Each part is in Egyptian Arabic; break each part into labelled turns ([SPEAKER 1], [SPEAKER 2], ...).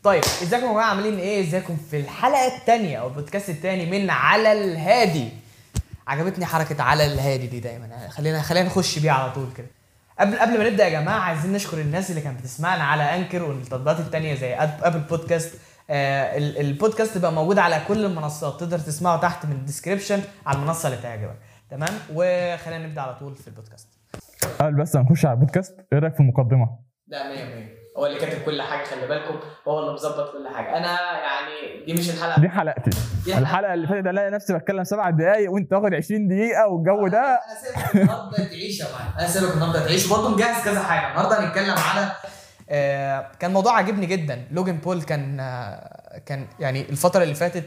[SPEAKER 1] طيب ازيكم يا جماعه عاملين ايه ازيكم في الحلقه الثانيه او البودكاست الثاني من على الهادي عجبتني حركه على الهادي دي دايما خلينا خلينا نخش بيها على طول كده قبل قبل ما نبدا يا جماعه عايزين نشكر الناس اللي كانت بتسمعنا على انكر والتطبيقات التانية زي أب- ابل بودكاست آه ال- البودكاست بقى موجود على كل المنصات تقدر تسمعه تحت من الديسكربشن على المنصه اللي تعجبك تمام وخلينا نبدا على طول في البودكاست
[SPEAKER 2] قبل بس ما نخش على البودكاست ايه رايك في المقدمه؟
[SPEAKER 1] ده 100 100 هو اللي كاتب كل حاجه خلي بالكم هو اللي مظبط كل حاجه انا يعني دي مش الحلقه
[SPEAKER 2] دي حلقتي
[SPEAKER 1] دي
[SPEAKER 2] الحلقه اللي فاتت الاقي نفسي بتكلم سبع دقايق وانت واخد 20 دقيقه والجو ده
[SPEAKER 1] انا سايبك النهارده تعيش يا معلم انا سايبك النهارده تعيش برضه مجهز كذا حاجه النهارده هنتكلم على آه كان موضوع عاجبني جدا لوجن بول كان آه كان يعني الفتره اللي فاتت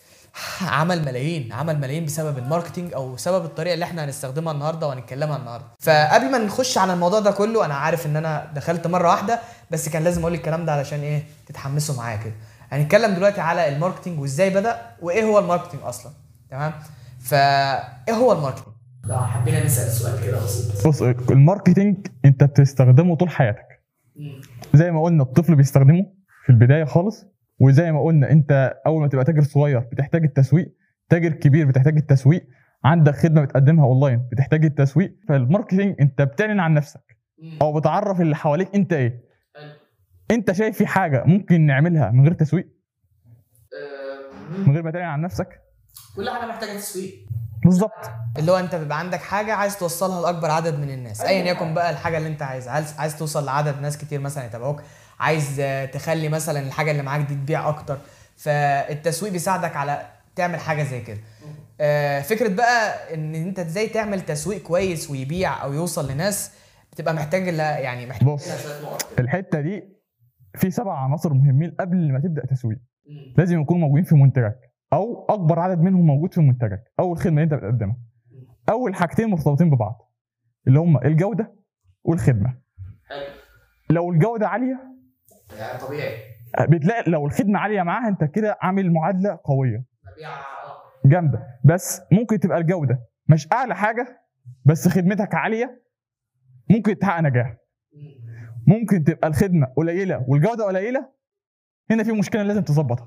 [SPEAKER 1] عمل ملايين عمل ملايين بسبب الماركتينج او سبب الطريقه اللي احنا هنستخدمها النهارده وهنتكلمها النهارده فقبل ما نخش على الموضوع ده كله انا عارف ان انا دخلت مره واحده بس كان لازم اقول الكلام ده علشان ايه تتحمسوا معايا كده هنتكلم دلوقتي على الماركتينج وازاي بدا وايه هو الماركتينج اصلا تمام فايه هو الماركتينج لو حبينا نسال سؤال كده بسيط
[SPEAKER 2] بص الماركتينج انت بتستخدمه طول حياتك زي ما قلنا الطفل بيستخدمه في البدايه خالص وزي ما قلنا انت اول ما تبقى تاجر صغير بتحتاج التسويق تاجر كبير بتحتاج التسويق عندك خدمه بتقدمها اونلاين بتحتاج التسويق فالماركتينج انت بتعلن عن نفسك او بتعرف اللي حواليك انت ايه
[SPEAKER 1] حلو.
[SPEAKER 2] انت شايف في حاجه ممكن نعملها من غير تسويق من غير ما تعلن عن نفسك
[SPEAKER 1] كل حاجه محتاجه تسويق
[SPEAKER 2] بالظبط
[SPEAKER 1] اللي هو انت بيبقى عندك حاجه عايز توصلها لاكبر عدد من الناس ايا يكن بقى الحاجه اللي انت عايزها عايز عايز توصل لعدد ناس كتير مثلا يتابعوك عايز آه، تخلي مثلا الحاجه اللي معاك دي تبيع اكتر فالتسويق بيساعدك على تعمل حاجه زي كده آه، فكره بقى ان انت ازاي تعمل تسويق كويس ويبيع او يوصل لناس بتبقى محتاج لها يعني محتاج
[SPEAKER 2] بص
[SPEAKER 1] لها شويه نقط
[SPEAKER 2] الحته دي في سبع عناصر مهمين قبل ما تبدا تسويق لازم يكونوا موجودين في منتجك او اكبر عدد منهم موجود في منتجك او الخدمه اللي انت بتقدمها اول حاجتين مرتبطين ببعض اللي هم الجوده والخدمه
[SPEAKER 1] حلو
[SPEAKER 2] لو الجوده عاليه
[SPEAKER 1] يعني طبيعي
[SPEAKER 2] بتلاقي لو الخدمه عاليه معاها انت كده عامل معادله قويه
[SPEAKER 1] مبيع اه
[SPEAKER 2] جامده بس ممكن تبقى الجوده مش اعلى حاجه بس خدمتك عاليه ممكن تحقق نجاح ممكن تبقى الخدمه قليله والجوده قليله هنا في مشكله لازم تظبطها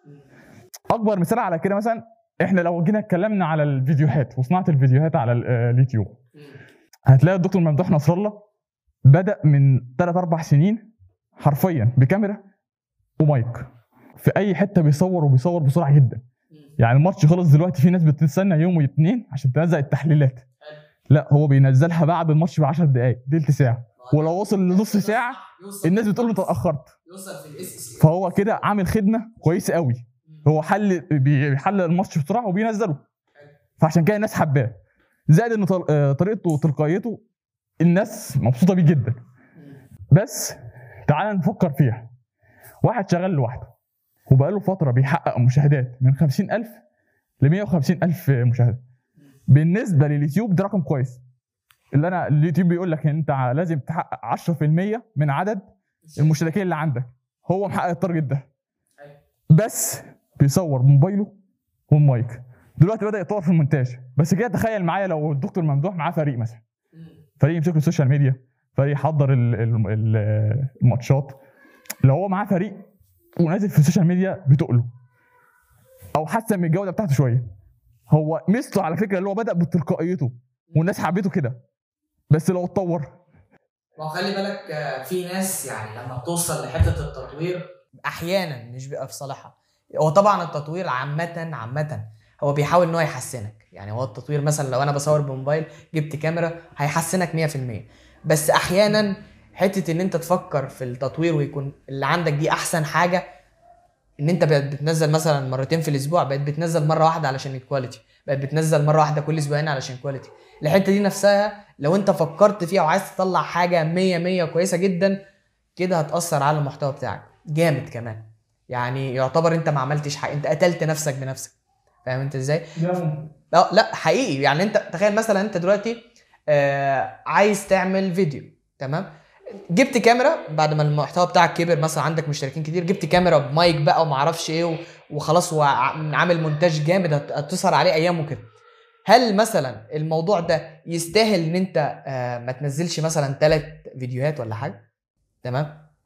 [SPEAKER 2] اكبر مثال على كده مثلا احنا لو جينا اتكلمنا على الفيديوهات وصناعه الفيديوهات على ال- آه، اليوتيوب هتلاقي الدكتور ممدوح نصر الله بدا من 3 4 سنين حرفيا بكاميرا ومايك في اي حته بيصور وبيصور بسرعه جدا يعني الماتش خلص دلوقتي في ناس بتستنى يوم واثنين عشان تنزل التحليلات لا هو بينزلها بعد الماتش ب 10 دقائق تلت ساعه ولو وصل لنص ساعه الناس بتقول له انت اتاخرت
[SPEAKER 1] يوصل في الاس
[SPEAKER 2] فهو كده عامل خدمه كويسه قوي هو حل بيحلل الماتش بسرعه وبينزله فعشان كده الناس حباه زائد ان طر- آه، طريقته وتلقائيته الناس مبسوطه بيه جدا بس تعال نفكر فيها واحد شغال لوحده وبقاله فتره بيحقق مشاهدات من 50000 ل 150000 مشاهده بالنسبه لليوتيوب ده رقم كويس اللي انا اليوتيوب بيقول لك ان انت لازم تحقق 10% من عدد المشتركين اللي عندك هو محقق التارجت ده بس بيصور بموبايله والمايك دلوقتي بدا يطور في المونتاج بس كده تخيل معايا لو الدكتور ممدوح معاه فريق مثلا فريق يمسك له السوشيال ميديا فريق يحضر ال- ال- ال- الماتشات لو هو معاه فريق ونازل في السوشيال ميديا بتقله او حسن من الجوده بتاعته شويه هو مثله على فكره اللي هو بدا بتلقائيته والناس حبيته كده بس لو اتطور
[SPEAKER 1] ما هو خلي بالك آه، في ناس يعني لما بتوصل لحته التطوير احيانا مش بيبقى في صالحها هو طبعا التطوير عامه عامه هو بيحاول ان هو يحسنك يعني هو التطوير مثلا لو انا بصور بموبايل جبت كاميرا هيحسنك 100% بس احيانا حته ان انت تفكر في التطوير ويكون اللي عندك دي احسن حاجه ان انت بقت بتنزل مثلا مرتين في الاسبوع بقت بتنزل مره واحده علشان الكواليتي بقت بتنزل مره واحده كل اسبوعين علشان كواليتي الحته دي نفسها لو انت فكرت فيها وعايز تطلع حاجه 100 100 كويسه جدا كده هتاثر على المحتوى بتاعك جامد كمان يعني يعتبر انت ما عملتش حاجه انت قتلت نفسك بنفسك فاهم انت ازاي لا لا حقيقي يعني انت تخيل مثلا انت دلوقتي آه عايز تعمل فيديو تمام جبت كاميرا بعد ما المحتوى بتاعك كبر مثلا عندك مشتركين كتير جبت كاميرا بمايك بقى وما اعرفش ايه و- وخلاص وعامل مونتاج جامد هت- هتسهر عليه ايام وكده هل مثلا الموضوع ده يستاهل ان انت آه ما تنزلش مثلا ثلاث فيديوهات ولا حاجه تمام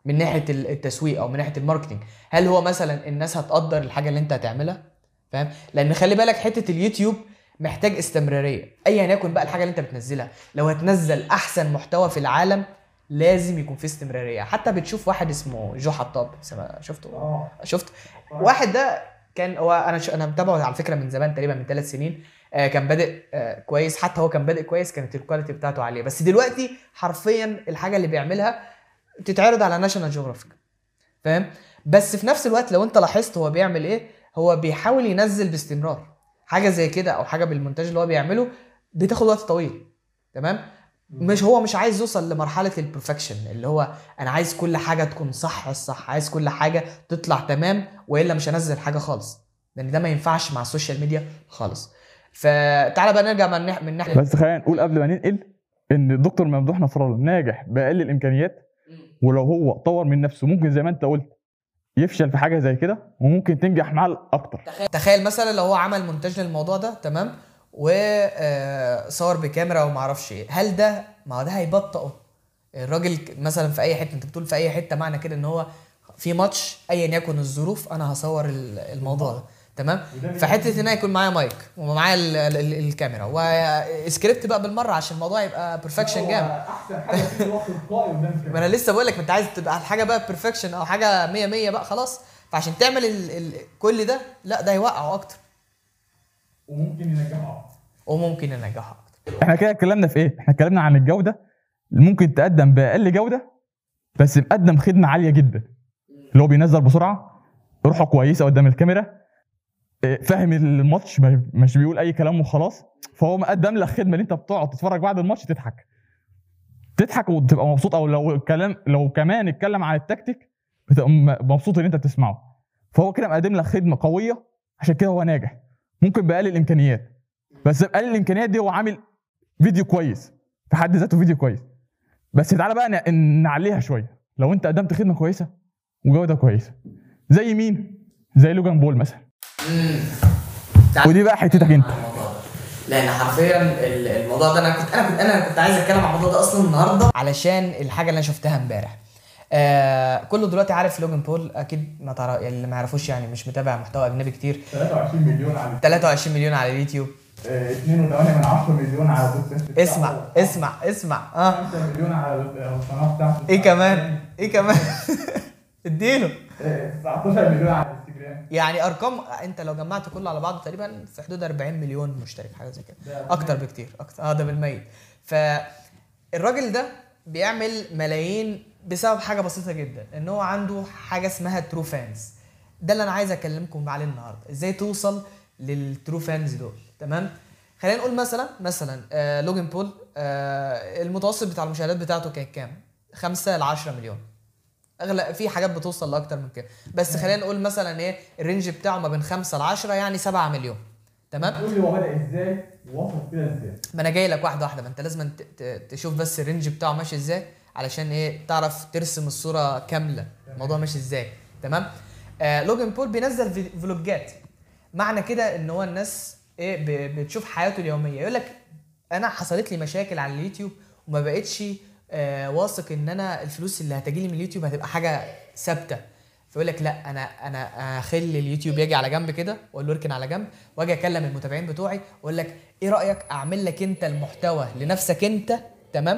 [SPEAKER 1] من ناحيه ال- التسويق او من ناحيه الماركتنج هل هو مثلا الناس هتقدر الحاجه اللي انت هتعملها فاهم لان خلي بالك حته اليوتيوب محتاج استمراريه ايا يكن بقى الحاجه اللي انت بتنزلها لو هتنزل احسن محتوى في العالم لازم يكون في استمراريه حتى بتشوف واحد اسمه جو حطاب سمع- شفته
[SPEAKER 2] اه
[SPEAKER 1] شفت واحد ده كان هو انا ش... انا متابعه على فكره من زمان تقريبا من ثلاث سنين آه كان بادئ آه كويس حتى هو كان بادئ كويس كانت الكواليتي بتاعته عاليه بس دلوقتي حرفيا الحاجه اللي بيعملها بتتعرض على ناشونال جيوغرافيك فاهم بس في نفس الوقت لو انت لاحظت هو بيعمل ايه هو بيحاول ينزل باستمرار حاجه زي كده او حاجه بالمونتاج اللي هو بيعمله بتاخد وقت طويل تمام مش هو مش عايز يوصل لمرحله البرفكشن اللي هو انا عايز كل حاجه تكون صح الصح عايز كل حاجه تطلع تمام والا مش هنزل حاجه خالص لان ده ما ينفعش مع السوشيال ميديا خالص فتعالى بقى نرجع من ناح- من ناحيه
[SPEAKER 2] بس خلينا نقول قبل ما ننقل ان الدكتور ممدوح نصر الله ناجح باقل الامكانيات ولو هو طور من نفسه ممكن زي ما انت قلت يفشل في حاجه زي كده وممكن تنجح معاه اكتر
[SPEAKER 1] تخيل, تخيل مثلا لو هو عمل مونتاج للموضوع ده تمام وصور بكاميرا وما اعرفش ايه هل ده ما هو ده هيبطئه الراجل ك- مثلا في اي حته انت بتقول في اي حته معنى كده ان هو في ماتش ايا يكن الظروف انا هصور ال- الموضوع ده تمام فحته ان أنا يكون معايا مايك ومعايا ال- ال- الكاميرا وسكريبت بقى بالمره عشان الموضوع يبقى بيرفكشن جامد
[SPEAKER 2] احسن حاجه في الوقت القائم قدام
[SPEAKER 1] ما انا لسه بقول لك ما انت عايز تبقى الحاجه بقى بيرفكشن او حاجه 100 100 بقى خلاص فعشان تعمل ال ال كل ده لا ده هيوقعه اكتر
[SPEAKER 2] وممكن ينجحه
[SPEAKER 1] وممكن ينجحه اكتر
[SPEAKER 2] احنا كده اتكلمنا في ايه؟ احنا اتكلمنا عن الجوده اللي ممكن تقدم باقل جوده بس مقدم خدمه عاليه جدا اللي هو بينزل بسرعه روحه كويسه قدام الكاميرا اه، فاهم الماتش ما- مش بيقول اي كلام وخلاص فهو مقدم لك خدمه اللي انت بتقعد تتفرج بعد الماتش تضحك تضحك وتبقى مبسوط او لو الكلام لو كمان اتكلم عن التكتيك بتبقى م- مبسوط ان انت بتسمعه فهو كده مقدم لك خدمه قويه عشان كده هو ناجح ممكن باقل الامكانيات بس باقل الامكانيات دي هو عامل فيديو كويس في حد ذاته فيديو كويس بس تعالى بقى نع- نعليها شويه لو انت قدمت خدمه كويسه وجوده كويسه زي مين زي لوجان بول مثلا ودي بقى حتتك انت
[SPEAKER 1] لان حرفيا ال- الموضوع ده انا كنت انا كنت انا كنت عايز اتكلم عن الموضوع ده اصلا النهارده علشان الحاجه اللي انا شفتها امبارح آه كله دلوقتي عارف لوجان بول اكيد ما تعرف يعني اللي ما يعرفوش يعني مش متابع محتوى اجنبي كتير
[SPEAKER 2] 23 مليون على
[SPEAKER 1] 23 مليون على اليوتيوب
[SPEAKER 2] 2.8 من 10 مليون على البودكاست
[SPEAKER 1] اسمع اسمع اسمع اه
[SPEAKER 2] 5 مليون على القناه بتاعته
[SPEAKER 1] ايه كمان ايه كمان اديله
[SPEAKER 2] 19 مليون على الانستجرام
[SPEAKER 1] يعني ارقام انت لو جمعت كله على بعضه تقريبا في حدود 40 مليون مشترك حاجه زي كده اكتر بكتير اكتر اه ده بالميت فالراجل ده بيعمل ملايين بسبب حاجه بسيطه جدا ان هو عنده حاجه اسمها ترو فانز ده اللي انا عايز اكلمكم عليه النهارده ازاي توصل للترو فانز دول تمام خلينا نقول مثلا مثلا آه لوجن بول آه المتوسط بتاع المشاهدات بتاعته كان كام 5 ل 10 مليون اغلى في حاجات بتوصل لاكتر من كده بس خلينا نقول مثلا ايه الرينج بتاعه ما بين 5 ل 10 يعني 7 مليون تمام
[SPEAKER 2] قول لي هو بدا ازاي ووصل كده ازاي
[SPEAKER 1] ما انا جاي لك واحده واحده ما انت لازم ت- ت- تشوف بس الرينج بتاعه ماشي ازاي علشان ايه تعرف ترسم الصوره كامله الموضوع ماشي ازاي تمام آه لوجان بول بينزل في- فلوجات معنى كده ان هو الناس ايه ب- بتشوف حياته اليوميه يقول لك انا حصلت لي مشاكل على اليوتيوب وما بقتش آه واثق ان انا الفلوس اللي هتجيلي من اليوتيوب هتبقى حاجه ثابته فيقول لك لا انا انا اخلي اليوتيوب يجي على جنب كده واقول له اركن على جنب واجي اكلم المتابعين بتوعي واقول لك ايه رايك اعمل لك انت المحتوى لنفسك انت تمام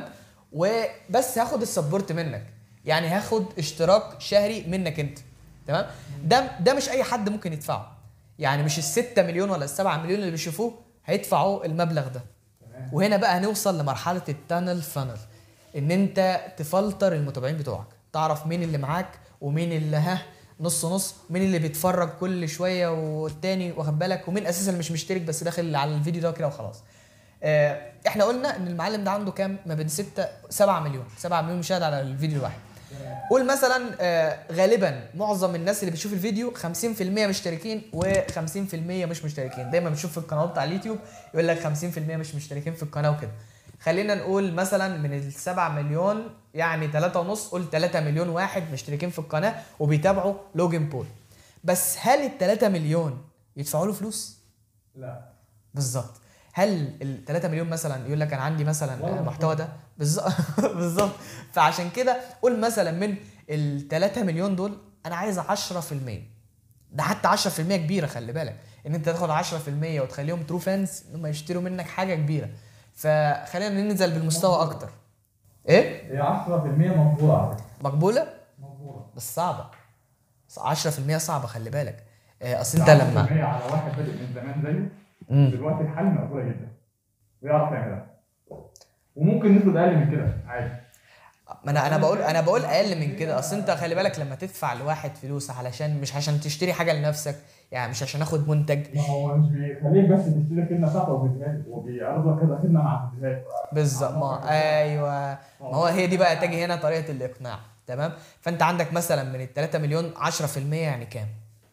[SPEAKER 1] وبس هاخد السبورت منك يعني هاخد اشتراك شهري منك انت تمام ده ده مش اي حد ممكن يدفعه يعني مش الستة مليون ولا السبعة مليون اللي بيشوفوه هيدفعوا المبلغ ده وهنا بقى هنوصل لمرحله التانل فانل ان انت تفلتر المتابعين بتوعك تعرف مين اللي معاك ومين اللي ها نص نص مين اللي بيتفرج كل شويه والتاني واخد بالك ومين اساسا مش مشترك بس داخل على الفيديو ده كده وخلاص آه، احنا قلنا ان المعلم ده عنده كام ما بين 6 7 مليون 7 مليون مشاهد على الفيديو الواحد قول مثلا آه، غالبا معظم الناس اللي بتشوف الفيديو 50% مشتركين و50% مش مشتركين دايما بتشوف في القناه بتاع اليوتيوب يقول لك 50% مش مشتركين في القناه وكده خلينا نقول مثلا من ال 7 مليون يعني 3 ونص قول 3 مليون واحد مشتركين في القناه وبيتابعوا لوجن بول بس هل ال 3 مليون يدفعوا له فلوس؟
[SPEAKER 2] لا
[SPEAKER 1] بالظبط هل ال 3 مليون مثلا يقول لك انا عندي مثلا
[SPEAKER 2] والله
[SPEAKER 1] محتوى ده بالظبط بالظبط فعشان كده قول مثلا من ال 3 مليون دول انا عايز 10% ده حتى 10% كبيره خلي بالك ان انت تاخد 10% وتخليهم ترو فانز ان هم يشتروا منك حاجه كبيره فخلينا ننزل بالمستوى اكتر ايه
[SPEAKER 2] هي 10% مقبوله على فكره
[SPEAKER 1] مقبوله
[SPEAKER 2] مقبوله
[SPEAKER 1] بس صعبه 10% صعبه خلي بالك آه، اصل انت لما
[SPEAKER 2] على واحد بادئ من زمان زيه
[SPEAKER 1] مم.
[SPEAKER 2] دلوقتي الحل مقبوله جدا ويعرف يعملها وممكن نفرض اقل من كده عادي
[SPEAKER 1] ما انا انا بقول انا بقول اقل من كده اصل انت خلي بالك لما تدفع لواحد فلوس علشان مش عشان تشتري حاجه لنفسك يعني مش عشان اخد منتج
[SPEAKER 2] ما هو مش بيخليك بس تشتري الخدمه بتاعته او فيديوهات هو بيعرض لك كذا خدمه مع الفيديوهات
[SPEAKER 1] بالظبط ما ايوه ما هو هي دي بقى تجي هنا طريقه الاقناع تمام فانت عندك مثلا من ال 3 مليون 10% يعني كام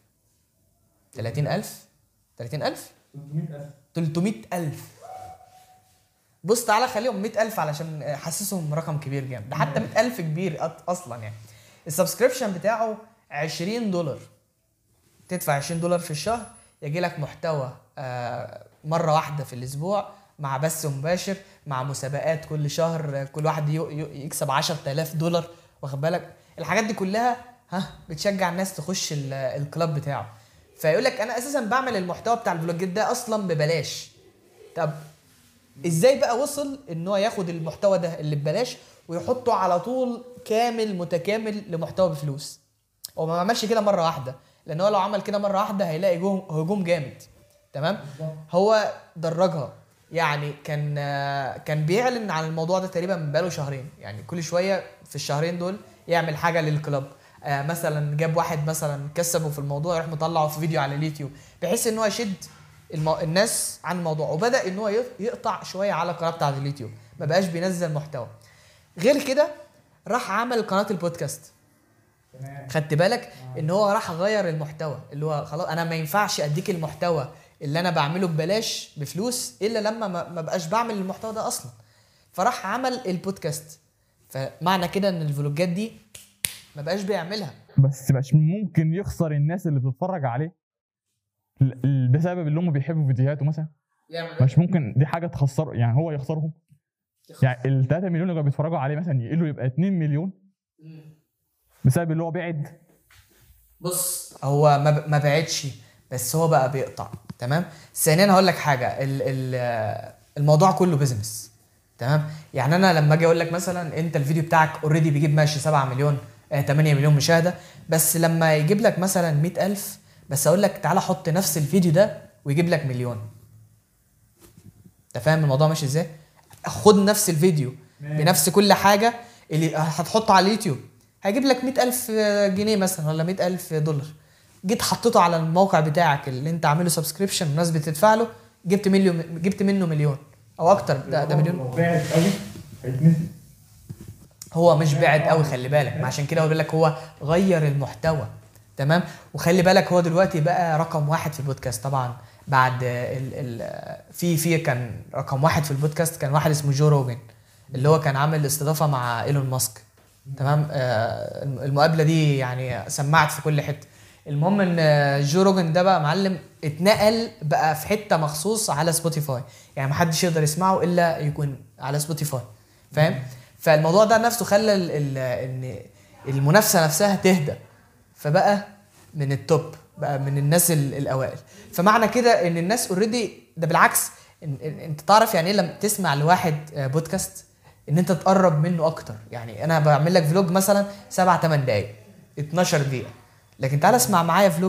[SPEAKER 1] 30000 30000
[SPEAKER 2] 300000
[SPEAKER 1] 300000 بص تعالى خليهم 100000 علشان حسسهم رقم كبير جامد ده حتى 100000 كبير أط- اصلا يعني السبسكريبشن بتاعه 20 دولار تدفع 20 دولار في الشهر يجي لك محتوى آه، مره واحده في الاسبوع مع بث مباشر مع مسابقات كل شهر آه، كل واحد يو- يو- يكسب 10000 دولار واخد بالك الحاجات دي كلها ها بتشجع الناس تخش ال- الكلاب بتاعه فيقول لك انا اساسا بعمل المحتوى بتاع الفلوجات ده اصلا ببلاش طب ازاي بقى وصل ان هو ياخد المحتوى ده اللي ببلاش ويحطه على طول كامل متكامل لمحتوى بفلوس هو ما عملش كده مره واحده لان هو لو عمل كده مره واحده هيلاقي هجوم هجوم جامد تمام هو درجها يعني كان آه، كان بيعلن عن الموضوع ده تقريبا من بقاله شهرين يعني كل شويه في الشهرين دول يعمل حاجه للكلاب آه مثلا جاب واحد مثلا كسبه في الموضوع يروح مطلعه في فيديو على اليوتيوب بحيث ان هو يشد المو... الناس عن الموضوع وبدا ان هو يق- يقطع شويه على القناه بتاعت اليوتيوب ما بقاش بينزل محتوى غير كده راح عمل قناه البودكاست
[SPEAKER 2] تمام
[SPEAKER 1] خدت بالك ان هو راح غير المحتوى اللي هو خلاص انا ما ينفعش اديك المحتوى اللي انا بعمله ببلاش بفلوس الا لما ما ما بقاش بعمل المحتوى ده اصلا فراح عمل البودكاست فمعنى كده ان الفلوجات دي ما بقاش بيعملها
[SPEAKER 2] بس مش ممكن يخسر الناس اللي بتتفرج عليه ل- ل- بسبب اللي هم بيحبوا فيديوهاته مثلا
[SPEAKER 1] يعمل
[SPEAKER 2] مش ممكن دي حاجه تخسره يعني هو يخسرهم يعني ال 3 مليون اللي كانوا بيتفرجوا عليه مثلا يقلوا يبقى 2 مليون بسبب اللي هو بعد
[SPEAKER 1] بص هو ما ب- ما بعدش بس هو بقى بيقطع تمام ثانيا هقول لك حاجه ال ال الموضوع كله بيزنس تمام يعني انا لما اجي اقول لك مثلا انت الفيديو بتاعك اوريدي بيجيب ماشي 7 مليون آه 8 مليون مشاهده بس لما يجيب لك مثلا 100000 بس اقول لك تعالى حط نفس الفيديو ده ويجيب لك مليون انت فاهم الموضوع ماشي ازاي خد نفس الفيديو بنفس كل حاجه اللي هتحطه على اليوتيوب هيجيب لك 100000 جنيه مثلا ولا 100000 دولار جيت حطيته على الموقع بتاعك اللي انت عامله سبسكريبشن والناس بتدفع له جبت مليون جبت منه مليون او اكتر ده ده مليون
[SPEAKER 2] لو بعد قوي هيتنسي
[SPEAKER 1] هو مش بعد قوي خلي بالك ما عشان كده هو بيقول لك هو غير المحتوى تمام وخلي بالك هو دلوقتي بقى رقم واحد في البودكاست طبعا بعد ال ال في في كان رقم واحد في البودكاست كان واحد اسمه جو روجن اللي هو كان عامل استضافه مع ايلون ماسك تمام آه المقابله دي يعني سمعت في كل حته المهم ان آه، جو روجن ده بقى معلم اتنقل بقى في حته مخصوص على سبوتيفاي يعني محدش يقدر يسمعه الا يكون على سبوتيفاي فاهم فالموضوع ده نفسه خلى ال- ال- ان المنافسه نفسها تهدى فبقى من التوب بقى من الناس ال- الاوائل فمعنى كده ان الناس اوريدي ده بالعكس إن إن انت تعرف يعني ايه لما تسمع لواحد آه، بودكاست ان انت تقرب منه اكتر يعني انا بعمل لك فلوج مثلا 7 8 دقائق 12 دقيقه لكن تعال اسمع معايا فلوج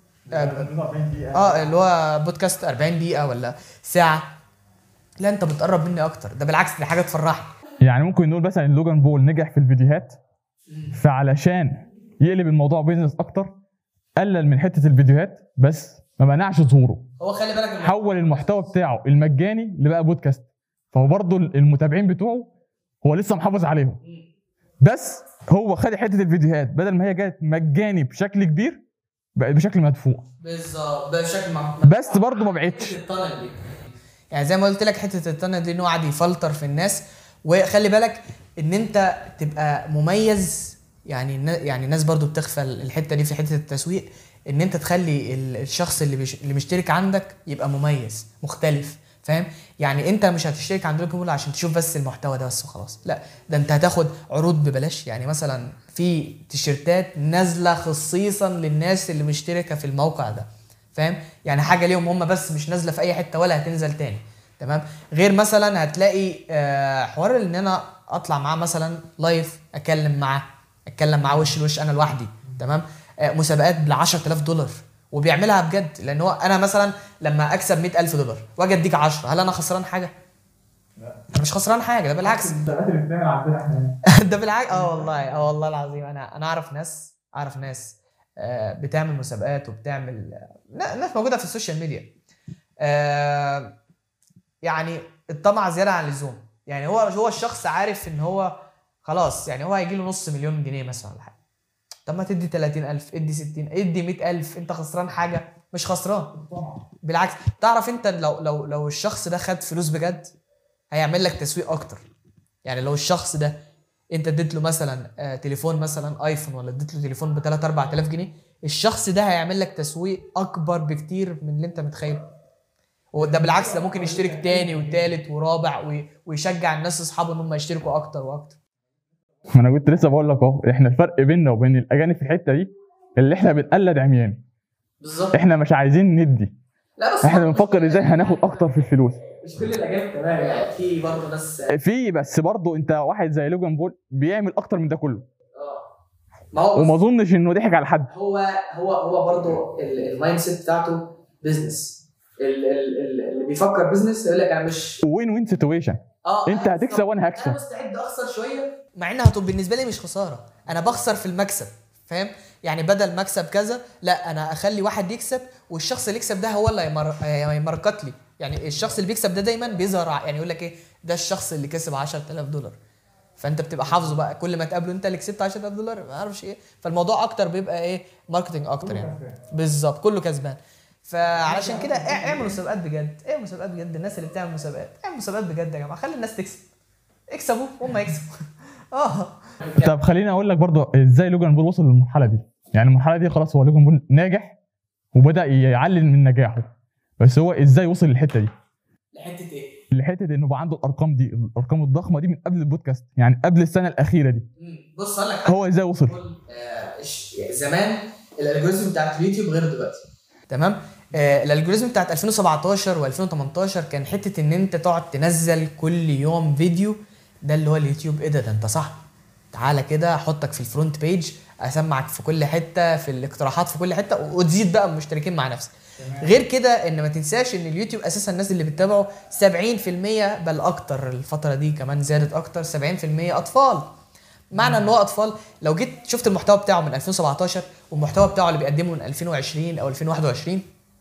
[SPEAKER 1] اه اللي هو بودكاست 40 دقيقه ولا ساعه لا انت بتقرب مني اكتر ده بالعكس دي حاجه تفرحني
[SPEAKER 2] يعني ممكن نقول مثلا ان لوجان بول نجح في الفيديوهات فعلشان يقلب الموضوع بيزنس اكتر قلل من حته الفيديوهات بس ما منعش ظهوره
[SPEAKER 1] هو خلي بالك الموضوع-
[SPEAKER 2] حول المحتوى بتاعه المجاني لبقى بودكاست فهو برضه المتابعين بتوعه هو لسه محافظ عليهم بس هو خد حته الفيديوهات بدل ما هي جت مجاني بشكل كبير بقت بشكل مدفوع
[SPEAKER 1] بالظبط ده بشكل مع...
[SPEAKER 2] بس برضه ما بعتش
[SPEAKER 1] حته التانل دي يعني زي ما قلت لك حته التانل دي انه قاعد يفلتر في الناس وخلي بالك ان انت تبقى مميز يعني النا- يعني الناس برضو بتغفل الحته دي في حته التسويق ان انت تخلي ال- الشخص اللي بيش... اللي مشترك عندك يبقى مميز مختلف فاهم يعني انت مش هتشترك عند لوجان بول عشان تشوف بس المحتوى ده بس وخلاص لا ده انت هتاخد عروض ببلاش يعني مثلا في تيشيرتات نازله خصيصا للناس اللي مشتركه في الموقع ده فاهم يعني حاجه ليهم هم بس مش نازله في اي حته ولا هتنزل تاني تمام غير مثلا هتلاقي آه، حوار ان انا اطلع معاه مثلا لايف اتكلم معاه اتكلم معاه وش لوش انا لوحدي تمام آه، مسابقات ب 10000 دولار وبيعملها بجد لان هو انا مثلا لما اكسب 100000 دولار واجي اديك 10 هل انا خسران حاجه؟ انا مش خسران حاجه ده بالعكس
[SPEAKER 2] المسابقات اللي بتتعمل عندنا احنا
[SPEAKER 1] ده بالعكس اه والله اه والله العظيم انا انا اعرف ناس اعرف ناس آه، بتعمل مسابقات وبتعمل لا- ناس موجوده في السوشيال ميديا آه، يعني الطمع زياده عن اللزوم يعني هو هو الشخص عارف ان هو خلاص يعني هو هيجي له نص مليون جنيه مثلا ولا حاجه طب ما تدي 30000 ادي 60 ادي 100000 انت خسران حاجه مش خسران بالعكس تعرف انت لو لو لو الشخص ده خد فلوس بجد هيعمل لك تسويق اكتر يعني لو الشخص ده انت اديت له مثلا آه، تليفون مثلا ايفون ولا اديت له تليفون ب 3 4000 جنيه الشخص ده هيعمل لك تسويق اكبر بكتير من اللي انت متخيله وده بالعكس ده ممكن يشترك تاني وتالت ورابع وي- ويشجع الناس اصحابه ان هم يشتركوا اكتر واكتر
[SPEAKER 2] ما انا كنت لسه بقول لك اهو احنا الفرق بيننا وبين الاجانب في الحته دي اللي احنا بنقلد عميان
[SPEAKER 1] بالظبط
[SPEAKER 2] احنا مش عايزين ندي
[SPEAKER 1] لا بس
[SPEAKER 2] احنا بنفكر ازاي هناخد اكتر في الفلوس
[SPEAKER 1] مش كل الاجانب تمام يعني في برضه ناس
[SPEAKER 2] في بس برضه انت واحد زي لوجان بول بيعمل اكتر من ده كله
[SPEAKER 1] اه ما هو
[SPEAKER 2] وما اظنش انه ضحك على حد
[SPEAKER 1] هو هو هو برضه المايند سيت بتاعته بزنس اللي بيفكر بزنس يقول لك انا مش
[SPEAKER 2] وين وين سيتويشن
[SPEAKER 1] اه
[SPEAKER 2] انت
[SPEAKER 1] أنا
[SPEAKER 2] هتكسب
[SPEAKER 1] بالظبط.
[SPEAKER 2] وانا
[SPEAKER 1] انا
[SPEAKER 2] هكسب
[SPEAKER 1] مستعد اخسر شويه مع انها هتبقى بالنسبه لي مش خساره انا بخسر في المكسب فاهم يعني بدل مكسب كذا لا انا اخلي واحد يكسب والشخص اللي يكسب ده هو اللي هيمر- هيماركت لي يعني الشخص اللي بيكسب ده دايما بيظهر ع- يعني يقول لك ايه ده الشخص اللي كسب 10000 دولار فانت بتبقى حافظه بقى كل ما تقابله انت اللي كسبت 10000 دولار ما اعرفش ايه فالموضوع اكتر بيبقى ايه ماركتنج اكتر يعني بالظبط كله كسبان فعلشان كده اع- اعملوا مسابقات بجد اعملوا مسابقات بجد الناس اللي بتعمل مسابقات اعمل مسابقات بجد يا جماعه خلي الناس تكسب اكسبوا هم يكسبوا اه
[SPEAKER 2] طب خليني اقول لك برضه ازاي لوجان بول وصل للمرحله دي يعني المرحله دي خلاص هو لوجان بول ناجح وبدا يعلن من نجاحه بس هو ازاي وصل للحته دي
[SPEAKER 1] لحته ايه؟
[SPEAKER 2] لحته انه بقى عنده الارقام دي الارقام الضخمه دي من قبل البودكاست يعني قبل السنه الاخيره دي
[SPEAKER 1] مم. بص اقول لك حاجة.
[SPEAKER 2] هو ازاي وصل
[SPEAKER 1] آه، ش- زمان الالجوريزم بتاعت اليوتيوب غير دلوقتي تمام آه الالجوريزم بتاعت 2017 و2018 كان حته ان انت تقعد تنزل كل يوم فيديو ده اللي هو اليوتيوب ايه ده ده انت صح تعالى كده احطك في الفرونت بيج اسمعك في كل حته في الاقتراحات في كل حته وتزيد بقى مشتركين مع نفسك غير كده ان ما تنساش ان اليوتيوب اساسا الناس اللي بتتابعه 70% بل اكتر الفتره دي كمان زادت اكتر 70% اطفال معنى ان هو اطفال لو جيت شفت المحتوى بتاعه من 2017 والمحتوى بتاعه اللي بيقدمه من 2020 او 2021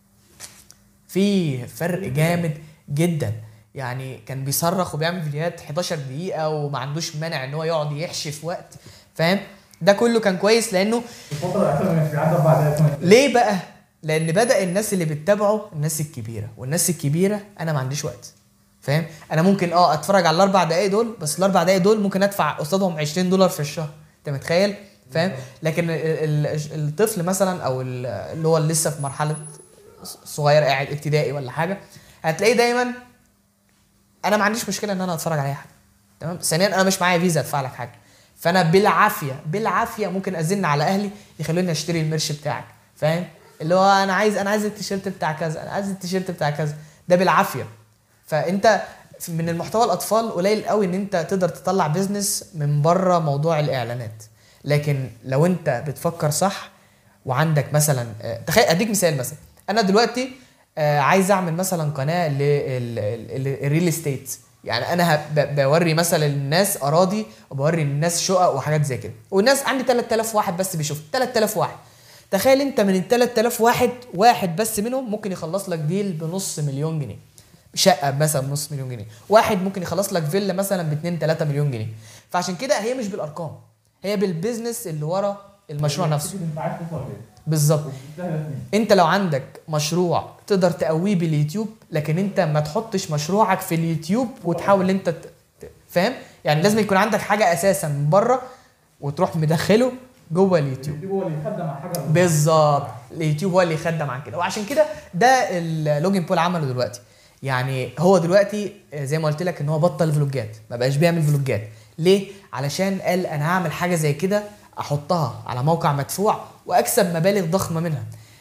[SPEAKER 1] في فرق جامد جدا يعني كان بيصرخ وبيعمل فيديوهات 11 دقيقة وما عندوش مانع ان هو يقعد يحشي في وقت فاهم ده كله كان كويس لانه
[SPEAKER 2] الفتره الاخيره مش بيعدي اربع دقايق
[SPEAKER 1] ليه بقى؟ لان بدا الناس اللي بتتابعه الناس الكبيره والناس الكبيره انا ما عنديش وقت فاهم انا ممكن اه اتفرج على الاربع دقايق دول بس الاربع دقايق دول ممكن ادفع قصادهم 20 دولار في الشهر انت متخيل فاهم لكن ال- ال- الطفل مثلا او ال- اللي هو اللي لسه في مرحله صغير قاعد ابتدائي ولا حاجه هتلاقيه دايما انا ما عنديش مشكله ان انا اتفرج على اي حاجه تمام ثانيا انا مش معايا فيزا ادفع لك حاجه فانا بالعافيه بالعافيه ممكن ازن على اهلي يخلوني اشتري الميرش بتاعك فاهم اللي هو انا عايز انا عايز التيشيرت بتاع كذا انا عايز التيشيرت بتاع كذا ده بالعافيه فانت من المحتوى الاطفال قليل قوي ان انت تقدر تطلع بيزنس من بره موضوع الاعلانات لكن لو انت بتفكر صح وعندك مثلا آه، تخيل اديك مثال مثلا انا دلوقتي آه، عايز اعمل مثلا قناه للريل استيت يعني انا هب- ب- بوري مثلا للناس اراضي وبوري للناس شقق وحاجات زي كده والناس عندي 3000 واحد بس بيشوف 3000 واحد تخيل انت من ال 3000 واحد واحد بس منهم ممكن يخلص لك ديل بنص مليون جنيه شقه مثلا بنص مليون جنيه واحد ممكن يخلص لك فيلا مثلا ب 2 3 مليون جنيه فعشان كده هي مش بالارقام هي بالبيزنس اللي ورا المشروع نفسه
[SPEAKER 2] انت عايز توصل ليه؟
[SPEAKER 1] بالظبط
[SPEAKER 2] سهله
[SPEAKER 1] انت لو عندك مشروع تقدر تقويه باليوتيوب لكن انت ما تحطش مشروعك في اليوتيوب وتحاول انت ت- ت- فاهم يعني لازم يكون عندك حاجه اساسا من بره وتروح مدخله جوه اليوتيوب
[SPEAKER 2] هو اللي يخدم على حاجه
[SPEAKER 1] بالظبط اليوتيوب هو اللي يخدم عن كده وعشان كده ده اللي لوجن بول عمله دلوقتي يعني هو دلوقتي آه، زي ما قلت لك ان هو بطل فلوجات ما بقاش بيعمل فلوجات ليه علشان قال انا هعمل حاجه زي كده احطها على موقع مدفوع واكسب مبالغ ضخمه منها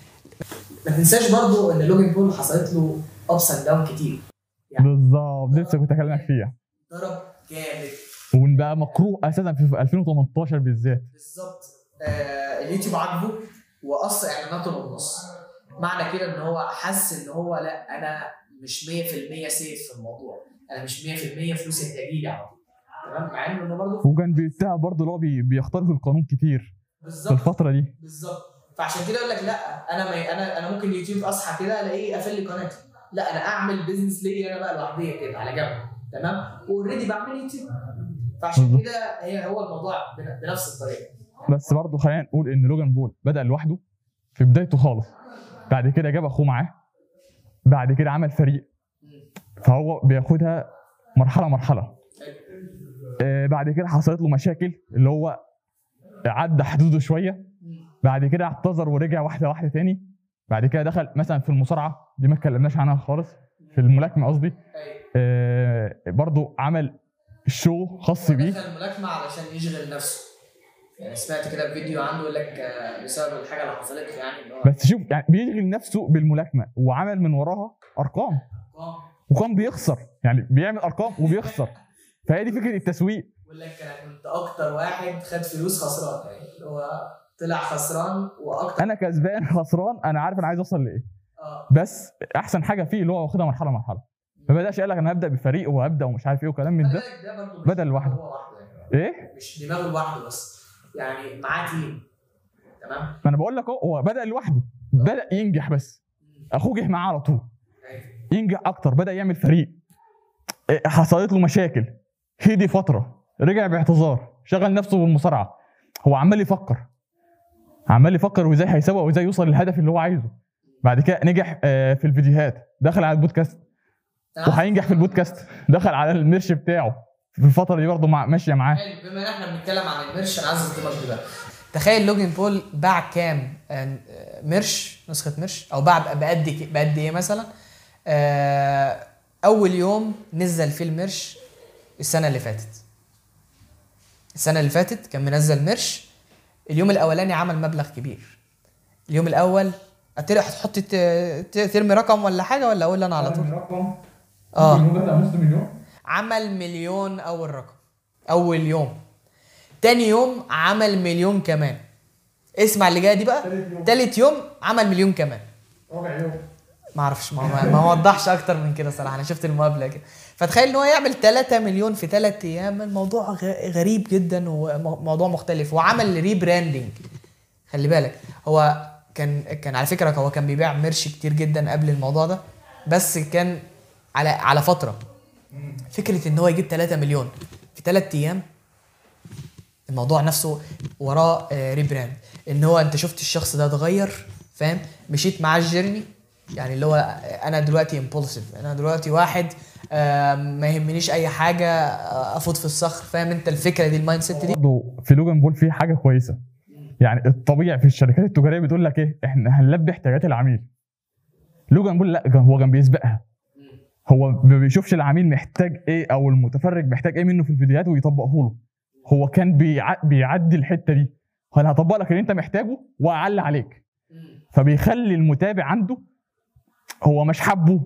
[SPEAKER 1] ما تنساش برضو ان لوجن بول حصلت له ابس اند داون كتير يعني
[SPEAKER 2] بالظبط لسه كنت اكلمك فيها
[SPEAKER 1] ضرب جامد
[SPEAKER 2] وبقى مكروه اساسا في 2018 بالذات
[SPEAKER 1] بالظبط آه اليوتيوب عاجبه وقص اعلاناته من النص معنى كده ان هو حس ان هو لا انا مش 100% سيف في الموضوع انا مش 100% فلوسي هتجيلي على طول تمام مع انه انه برضه
[SPEAKER 2] وكان بيتهم برضه اللي هو بي- بيخترق القانون كتير في
[SPEAKER 1] بالظبط
[SPEAKER 2] الفتره دي
[SPEAKER 1] بالظبط فعشان كده اقول لك لا انا ما انا انا ممكن يوتيوب اصحى كده الاقيه قافل لي قناتي لا انا اعمل بيزنس ليا انا بقى لوحدي كده على جنب تمام واوريدي بعمل يوتيوب فعشان
[SPEAKER 2] بالظبط.
[SPEAKER 1] كده هي هو الموضوع بن- بنفس الطريقه
[SPEAKER 2] بس برضه خلينا نقول ان لوجان بول بدا لوحده في بدايته خالص بعد كده جاب اخوه معاه بعد كده عمل فريق فهو بياخدها مرحله مرحله آه، بعد كده حصلت له مشاكل اللي هو عدى حدوده شويه بعد كده اعتذر ورجع واحده واحده تاني بعد كده دخل مثلا في المصارعه دي ما اتكلمناش عنها خالص في الملاكمه قصدي
[SPEAKER 1] ايوه
[SPEAKER 2] آه، برضه عمل شو خاص بيه
[SPEAKER 1] دخل الملاكمه علشان يشغل نفسه يعني سمعت كده فيديو عنده يقول لك آه، بسبب الحاجه اللي حصلت له يعني ان هو
[SPEAKER 2] بس شوف يعني بيشغل نفسه بالملاكمه وعمل من وراها ارقام
[SPEAKER 1] آه،
[SPEAKER 2] وكان بيخسر يعني بيعمل ارقام وبيخسر فهي دي فكره التسويق
[SPEAKER 1] بيقول لك انا كنت اكتر واحد خد فلوس خسران يعني اللي هو طلع خسران واكتر
[SPEAKER 2] انا كسبان خسران انا عارف انا عايز اوصل لايه
[SPEAKER 1] اه
[SPEAKER 2] بس احسن حاجه فيه اللي هو واخدها مرحله مرحله ما بداش قال لك انا هبدا بفريق وهبدا ومش عارف ايه وكلام من
[SPEAKER 1] خلي
[SPEAKER 2] ده
[SPEAKER 1] بالك ده برضه مش
[SPEAKER 2] بدل لوحده.
[SPEAKER 1] هو لوحده يعني
[SPEAKER 2] ايه
[SPEAKER 1] مش دماغه لوحده بس يعني معاه تيم تمام
[SPEAKER 2] ما انا بقول لك اهو هو بدا لوحده بدا ينجح بس اخوه جه معاه على طول
[SPEAKER 1] أيوة.
[SPEAKER 2] ينجح اكتر بدا يعمل فريق إيه، حصلت له مشاكل هدي فتره رجع باعتذار شغل نفسه بالمصارعه هو عمال يفكر عمال يفكر وازاي هيسوق وازاي يوصل للهدف اللي هو عايزه بعد كده نجح آه، في الفيديوهات دخل على البودكاست وهينجح في البودكاست دخل على الميرش بتاعه في الفتره دي برضه مع ماشيه معاه
[SPEAKER 1] حلو بما ان احنا بنتكلم عن الميرش انا عايز اصدمك دي بقى تخيل لوجن بول باع كام آه، ميرش نسخه ميرش او باع بقد ك- بقد ايه مثلا آه، اول يوم نزل فيه الميرش السنه اللي فاتت السنه اللي فاتت كان منزل ميرش اليوم الاولاني عمل مبلغ كبير اليوم الاول هتر- هتحط ت- ت- ترمي رقم ولا حاجه ولا اقول انا على طول اه عمل مليون اول رقم اول يوم تاني يوم عمل مليون كمان اسمع اللي جايه دي بقى تالت يوم عمل مليون كمان ما اعرفش ما, ما, ما وضحش اكتر من كده صراحه انا شفت المقابله كده فتخيل ان هو يعمل 3 مليون في 3 ايام الموضوع غ- غريب جدا وموضوع مختلف وعمل ريبراندنج خلي بالك هو كان كان على فكره هو كان بيبيع ميرش كتير جدا قبل الموضوع ده بس كان على على فتره فكره ان هو يجيب 3 مليون في 3 ايام الموضوع نفسه وراه آه، ريبراند ان هو انت شفت الشخص ده اتغير فاهم مشيت معاه الجيرني يعني اللي هو انا دلوقتي امبولسيف انا دلوقتي واحد آه، ما يهمنيش اي حاجه آه، افوت في الصخر فاهم انت الفكره دي المايند سيت دي
[SPEAKER 2] برضه في لوجان بول في حاجه كويسه يعني الطبيعي في الشركات التجاريه بتقول لك ايه احنا هنلبي احتياجات العميل لوجان بول لا كان- هو كان بيسبقها هو ما بيشوفش العميل محتاج ايه او المتفرج محتاج ايه منه في الفيديوهات ويطبقه له هو كان بيع... بيعدي الحته دي هو انا هطبق لك اللي انت محتاجه واعلي عليك فبيخلي المتابع عنده هو مش حابه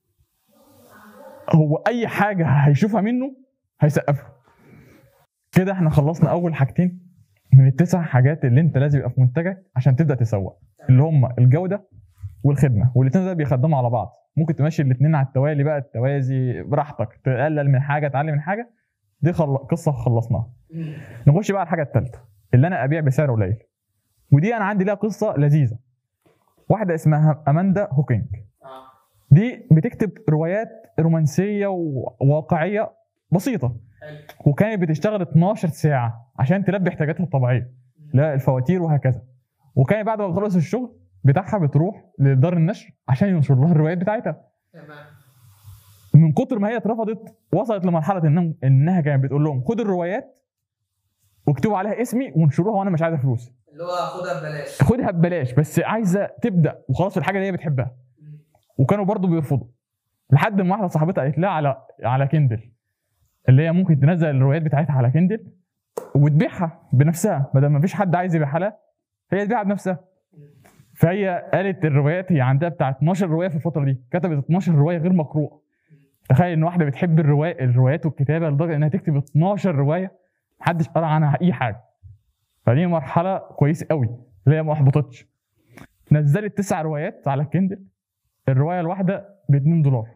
[SPEAKER 2] هو اي حاجه هيشوفها منه هيسقفها كده احنا خلصنا اول حاجتين من التسع حاجات اللي انت لازم يبقى في منتجك عشان تبدا تسوق اللي هم الجوده والخدمه والاثنين ده بيخدموا على بعض ممكن تمشي الاثنين على التوالي بقى التوازي براحتك تقلل من حاجه تعلي من حاجه دي خل... قصه خلصناها نخش بقى على الحاجه الثالثه اللي انا ابيع بسعر قليل ودي انا عندي ليها قصه لذيذه واحده اسمها اماندا هوكينج
[SPEAKER 1] آه.
[SPEAKER 2] دي بتكتب روايات رومانسيه وواقعيه بسيطه
[SPEAKER 1] حلو.
[SPEAKER 2] وكانت بتشتغل 12 ساعه عشان تلبي احتياجاتها الطبيعيه لا الفواتير وهكذا وكان بعد ما تخلص الشغل بتاعها بتروح لدار النشر عشان ينشر لها الروايات بتاعتها
[SPEAKER 1] تمام
[SPEAKER 2] من كتر ما هي اترفضت وصلت لمرحله انها انها كانت بتقول لهم خدوا الروايات واكتبوا عليها اسمي وانشروها وانا مش عايزه فلوس
[SPEAKER 1] اللي هو خدها ببلاش
[SPEAKER 2] خدها ببلاش بس عايزه تبدا وخلاص في الحاجه اللي هي بتحبها وكانوا برضو بيرفضوا لحد ما واحده صاحبتها قالت لها على على كندل اللي هي ممكن تنزل الروايات بتاعتها على كندل وتبيعها بنفسها ما دام ما فيش حد عايز يبيعها لها هي تبيعها بنفسها فهي قالت الروايات هي عندها بتاع 12 روايه في الفتره دي كتبت 12 روايه غير مقروءه تخيل ان واحده بتحب الروايه الروايات والكتابه لدرجه انها تكتب 12 روايه محدش قرا عنها اي حاجه فدي مرحله كويسه قوي اللي هي ما احبطتش نزلت تسع روايات على الكندل الروايه الواحده ب 2 دولار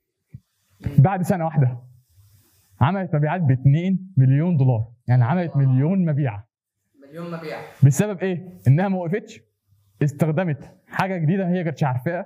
[SPEAKER 2] بعد سنه واحده عملت مبيعات ب 2 مليون دولار يعني عملت مليون مبيعه
[SPEAKER 1] مليون مبيع
[SPEAKER 2] بسبب ايه؟ انها ما وقفتش استخدمت حاجه جديده هي كانتش عارفاها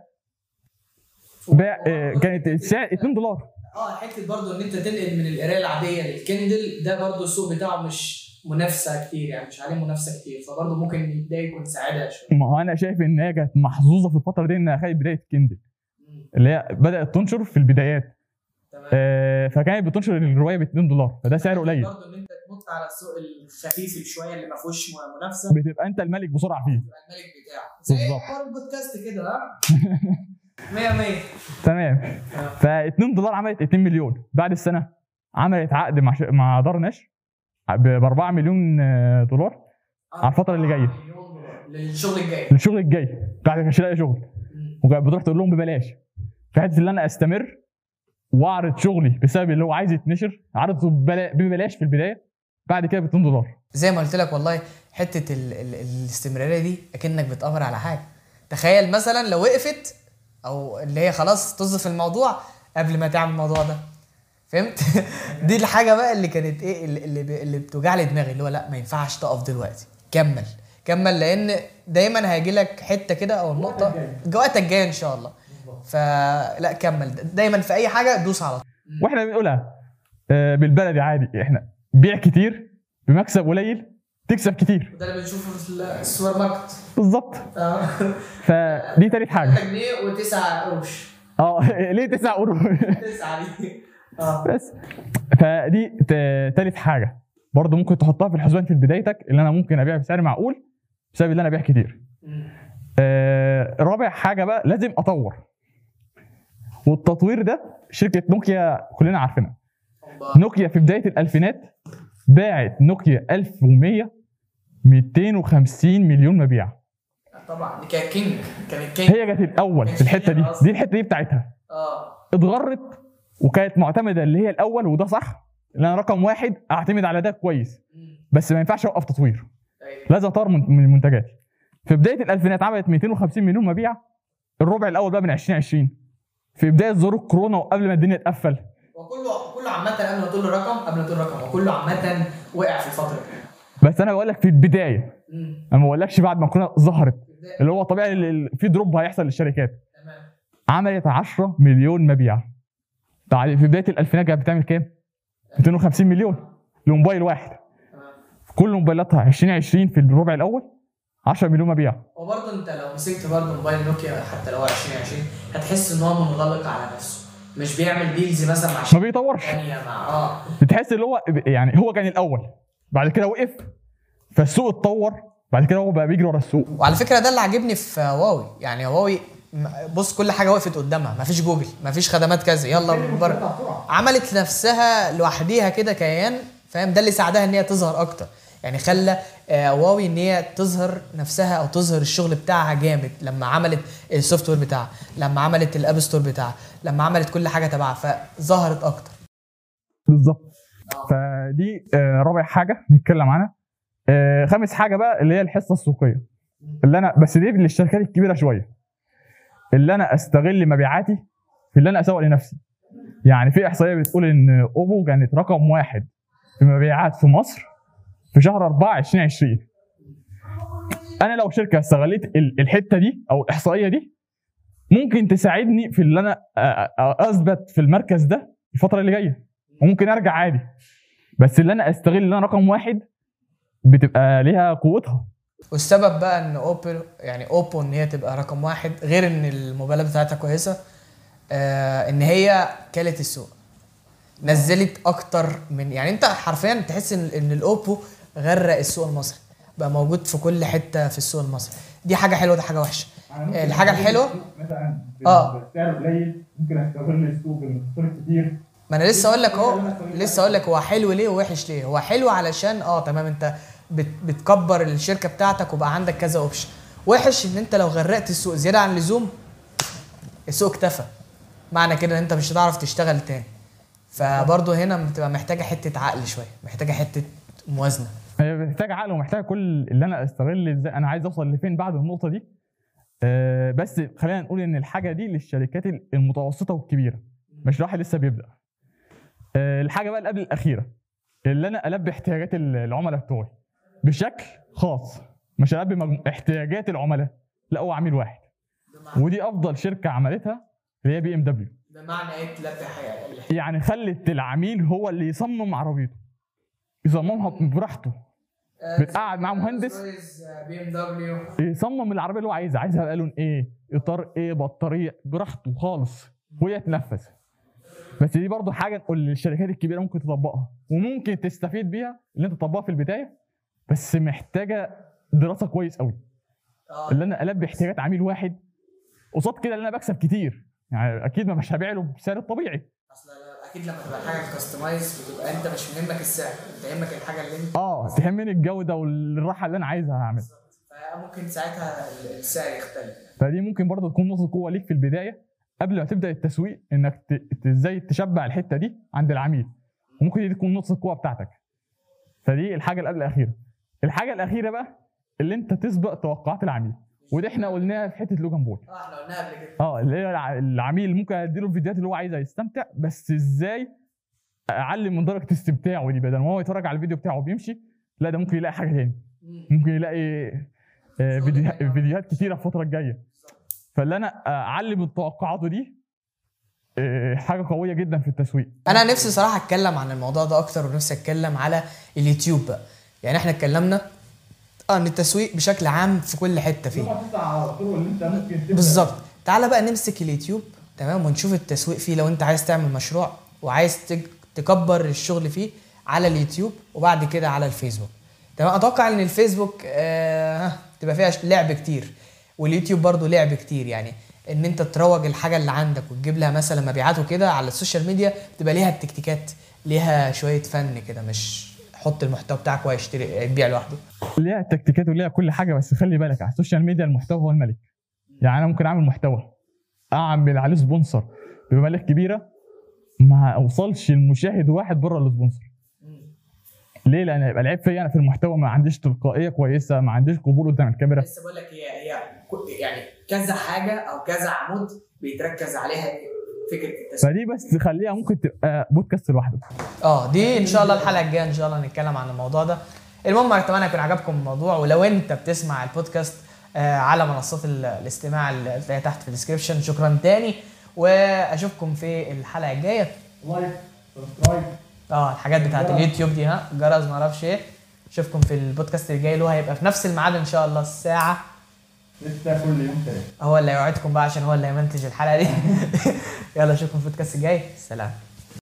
[SPEAKER 2] باع آه، كانت السعر 2 دولار
[SPEAKER 1] اه حته برضو ان انت تنقل من القرايه العاديه للكندل ده برضو السوق بتاعه مش منافسه كتير يعني مش عليه منافسه كتير فبرضه ممكن ده يكون ساعدها شويه
[SPEAKER 2] ما هو انا شايف ان هي كانت محظوظه في الفتره دي انها خدت بدايه كندل
[SPEAKER 1] مم.
[SPEAKER 2] اللي هي بدات تنشر في البدايات
[SPEAKER 1] تمام
[SPEAKER 2] آه، فكانت بتنشر الروايه ب 2 دولار فده سعر قليل
[SPEAKER 1] برضه ان انت تنط على السوق الخفيف شويه اللي ما فيهوش منافسه
[SPEAKER 2] بتبقى انت الملك بسرعه فيه
[SPEAKER 1] تبقى الملك بتاعك زي
[SPEAKER 2] بالظبط.
[SPEAKER 1] حوار البودكاست كده ها 100 100
[SPEAKER 2] تمام ف 2 دولار عملت 2 مليون بعد السنه عملت عقد مع ش... مع دار نشر ب 4 مليون آه، دولار على الفترة اللي جاية.
[SPEAKER 1] للشغل الجاي
[SPEAKER 2] للشغل الجاي بعد ما كانش لاقي شغل
[SPEAKER 1] مم.
[SPEAKER 2] وكانت بتروح تقول لهم ببلاش في حته ان انا استمر واعرض شغلي بسبب اللي هو عايز يتنشر عرضته ببلا- ببلاش في البدايه بعد كده ب 2 دولار
[SPEAKER 1] زي ما قلت لك والله حته ال ال الاستمراريه دي اكنك بتامر على حاجه تخيل مثلا لو وقفت او اللي هي خلاص طز في الموضوع قبل ما تعمل الموضوع ده فهمت دي الحاجه بقى اللي كانت ايه اللي اللي, ب- اللي بتوجع لي دماغي اللي هو لا ما ينفعش تقف دلوقتي كمل كمل لان دايما هيجي لك حته كده او النقطه وقتك جاي ان شاء الله فلا كمل دايما في اي حاجه دوس على طول
[SPEAKER 2] واحنا بنقولها آه، بالبلدي عادي احنا بيع كتير بمكسب قليل تكسب كتير
[SPEAKER 1] ده اللي بنشوفه في السوبر ماركت
[SPEAKER 2] بالظبط فدي تالت حاجه
[SPEAKER 1] جنيه وتسعة قروش
[SPEAKER 2] اه ليه 9 قروش
[SPEAKER 1] تسعة دي اه
[SPEAKER 2] بس فدي ت- تالت حاجه برضه ممكن تحطها في الحسبان في بدايتك اللي انا ممكن ابيع بسعر معقول بسبب ان انا ابيع كتير آه، رابع حاجه بقى لازم اطور والتطوير ده شركه نوكيا كلنا عارفينها نوكيا في بدايه الالفينات باعت نوكيا 1100 250 مليون مبيع
[SPEAKER 1] طبعا دي كانت كينج كانت كينج
[SPEAKER 2] هي كانت الاول في الحته دي دي الحته دي بتاعتها
[SPEAKER 1] اه
[SPEAKER 2] اتغرت وكانت معتمده اللي هي الاول وده صح اللي انا رقم واحد اعتمد على ده كويس
[SPEAKER 1] مم.
[SPEAKER 2] بس ما ينفعش اوقف تطوير
[SPEAKER 1] أيوة.
[SPEAKER 2] لازم اطور من من منتجاتي في بدايه الالفينات عملت 250 مليون مبيع الربع الاول بقى من 2020 في بدايه ظهور كورونا وقبل ما الدنيا تقفل
[SPEAKER 1] وكله كله عامة قبل ما تقول رقم قبل ما تقول رقم وكله عامة وقع في الفترة دي
[SPEAKER 2] بس انا بقول لك في البدايه
[SPEAKER 1] مم.
[SPEAKER 2] انا ما بقولكش بعد ما كورونا ظهرت
[SPEAKER 1] بداية.
[SPEAKER 2] اللي هو طبيعي ال- ال- في دروب هيحصل للشركات
[SPEAKER 1] تمام
[SPEAKER 2] عملت 10 مليون مبيع بعد في بدايه الالفينات كانت بتعمل كام 250 مليون لموبايل واحد
[SPEAKER 1] تمام
[SPEAKER 2] كل موبايلاتها 2020 في الربع الاول 10 مليون مبيع
[SPEAKER 1] وبرضه انت لو مسكت برضه موبايل نوكيا حتى لو هو 2020 هتحس ان هو منغلق على نفسه مش بيعمل ديلز مثلا مع
[SPEAKER 2] ما
[SPEAKER 1] شركة
[SPEAKER 2] بيطورش
[SPEAKER 1] تانية مع اه
[SPEAKER 2] بتحس اللي هو يعني هو كان الاول بعد كده وقف فالسوق اتطور بعد كده هو بقى بيجري ورا السوق
[SPEAKER 1] وعلى فكره ده اللي عاجبني في هواوي يعني هواوي م- بص كل حاجه وقفت قدامها مفيش جوجل مفيش خدمات كذا يلا بره عملت نفسها لوحديها كده كيان فاهم ده اللي ساعدها ان هي تظهر اكتر يعني خلى آه، هواوي ان هي تظهر نفسها او تظهر الشغل بتاعها جامد لما عملت السوفت وير بتاعها لما عملت الاب ستور بتاعها لما عملت كل حاجه تبعها فظهرت اكتر
[SPEAKER 2] بالظبط فدي آه، رابع حاجه نتكلم عنها آه، خامس حاجه بقى اللي هي الحصه السوقيه اللي انا بس دي للشركات الكبيره شويه اللي انا استغل مبيعاتي في اللي انا اسوق لنفسي يعني في احصائيه بتقول ان اوبو كانت رقم واحد في مبيعات في مصر في شهر 4 2020 انا لو شركه استغليت ال- الحته دي او الاحصائيه دي ممكن تساعدني في اللي انا أ- أ- اثبت في المركز ده الفتره اللي جايه وممكن ارجع عادي بس اللي انا استغل اللي انا رقم واحد بتبقى ليها قوتها
[SPEAKER 1] والسبب بقى ان اوبو يعني اوبو ان هي تبقى رقم واحد غير ان الموبايلات بتاعتها كويسه آه ان هي كالت السوق نزلت اكتر من يعني انت حرفيا تحس ان ان الاوبو غرق السوق المصري بقى موجود في كل حته في السوق المصري دي حاجه حلوه دي حاجه وحشه الحاجة الحلوة؟
[SPEAKER 2] مثلا
[SPEAKER 1] آه.
[SPEAKER 2] بسعر قليل ممكن استغل السوق بالمختار كتير
[SPEAKER 1] ما انا لسه اقول لك اهو لسه اقول لك هو حلو ليه ووحش ليه هو حلو علشان اه تمام انت بت بتكبر الشركه بتاعتك وبقى عندك كذا اوبشن وحش ان انت لو غرقت السوق زياده عن اللزوم السوق اكتفى معنى كده ان انت مش هتعرف تشتغل تاني فبرضه هنا بتبقى محتاجه حته عقل شويه محتاجه حته موازنه
[SPEAKER 2] هي محتاج عقل ومحتاج كل اللي انا استغل ازاي انا عايز اوصل لفين بعد النقطه دي آه، بس خلينا نقول ان الحاجه دي للشركات المتوسطه والكبيره مش لواحد لسه بيبدا آه، الحاجه بقى اللي قبل الاخيره اللي انا البي احتياجات ال- العملاء بتوعي بشكل خاص مش البي مجمو... احتياجات العملاء لا هو عميل واحد ودي افضل شركه عملتها اللي هي بي ام دبليو
[SPEAKER 1] بمعنى ايه تلبي حاجه
[SPEAKER 2] يعني خلت العميل هو اللي يصمم عربيته يصممها براحته بتقعد مع مهندس
[SPEAKER 1] بي ام دبليو
[SPEAKER 2] يصمم العربيه اللي هو عايزها عايزها بالون ايه اطار ايه بطاريه براحته خالص وهي تنفذ بس دي برضو حاجه نقول للشركات الكبيره ممكن تطبقها وممكن تستفيد بيها اللي انت تطبقها في البدايه بس محتاجه دراسه كويس قوي اللي انا البي احتياجات عميل واحد قصاد كده اللي انا بكسب كتير يعني اكيد ما مش هبيع له بسعر الطبيعي
[SPEAKER 1] اصل اكيد لما تبقى حاجه كاستمايز بتبقى انت مش مهمك السعر انت يهمك الحاجه اللي انت
[SPEAKER 2] اه تهمني الجوده والراحه اللي انا عايزها هعملها
[SPEAKER 1] فممكن ساعتها السعر يختلف
[SPEAKER 2] فدي ممكن برضه تكون نقطه قوه ليك في البدايه قبل ما تبدا التسويق انك ت- ت- ازاي تشبع الحته دي عند العميل وممكن دي تكون نقطه القوه بتاعتك فدي الحاجه اللي قبل الاخيره الحاجه الاخيره بقى اللي انت تسبق توقعات العميل ودي احنا قلناها في حته لوجان بول
[SPEAKER 1] اه احنا قلناها قبل كده
[SPEAKER 2] اه اللي هي الع- العميل ممكن اديله الفيديوهات اللي هو عايزها يستمتع بس ازاي اعلي من درجه استمتاعه دي بدل ما هو يتفرج على الفيديو بتاعه وبيمشي لا ده ممكن يلاقي حاجه تاني ممكن يلاقي آه، فيديوهات فيديوهات كتيره الفتره الجايه فاللي انا اعلي من توقعاته دي آه، حاجه قويه جدا في التسويق
[SPEAKER 1] انا نفسي صراحه اتكلم عن الموضوع ده اكتر ونفسي اتكلم على اليوتيوب بقى يعني احنا اتكلمنا عن التسويق بشكل عام في كل حته فيه بالظبط تعالى بقى نمسك اليوتيوب تمام ونشوف التسويق فيه لو انت عايز تعمل مشروع وعايز تج- تكبر الشغل فيه على اليوتيوب وبعد كده على الفيسبوك تمام اتوقع ان الفيسبوك آه ها، تبقى فيها ش- لعب كتير واليوتيوب برضو لعب كتير يعني ان انت تروج الحاجه اللي عندك وتجيب لها مثلا مبيعات وكده على السوشيال ميديا تبقى ليها التكتيكات ليها شويه فن كده مش حط المحتوى بتاعك وهيشتري يبيع لوحده
[SPEAKER 2] ليها تكتيكات وليها كل حاجه بس خلي بالك على السوشيال ميديا المحتوى هو الملك يعني انا ممكن اعمل محتوى اعمل عليه سبونسر بمبالغ كبيره ما اوصلش المشاهد واحد بره السبونسر ليه لان يبقى العيب فيا انا في المحتوى ما عنديش تلقائيه كويسه ما عنديش قبول قدام الكاميرا
[SPEAKER 1] لسه بقول لك هي هي كو- يعني كذا حاجه او كذا عمود بيتركز عليها فكره التسويق
[SPEAKER 2] فدي بس تخليها ممكن تبقى بودكاست لوحده
[SPEAKER 1] اه دي ان شاء الله الحلقه الجايه ان شاء الله نتكلم عن الموضوع ده المهم اتمنى يكون عجبكم الموضوع ولو انت بتسمع البودكاست آه، على منصات ال- الاستماع اللي هتلاقيها تحت في الديسكربشن شكرا تاني واشوفكم في الحلقه الجايه
[SPEAKER 2] لايك سبسكرايب
[SPEAKER 1] اه الحاجات بتاعت اليوتيوب دي ها جرس ما اعرفش ايه اشوفكم في البودكاست الجاي اللي هو هيبقى في نفس الميعاد ان شاء الله الساعه
[SPEAKER 2] لسه كل يوم تاني
[SPEAKER 1] هو اللي هيوعدكم بقى عشان هو اللي هيمنتج الحلقه دي يلا اشوفكم في البودكاست الجاي سلام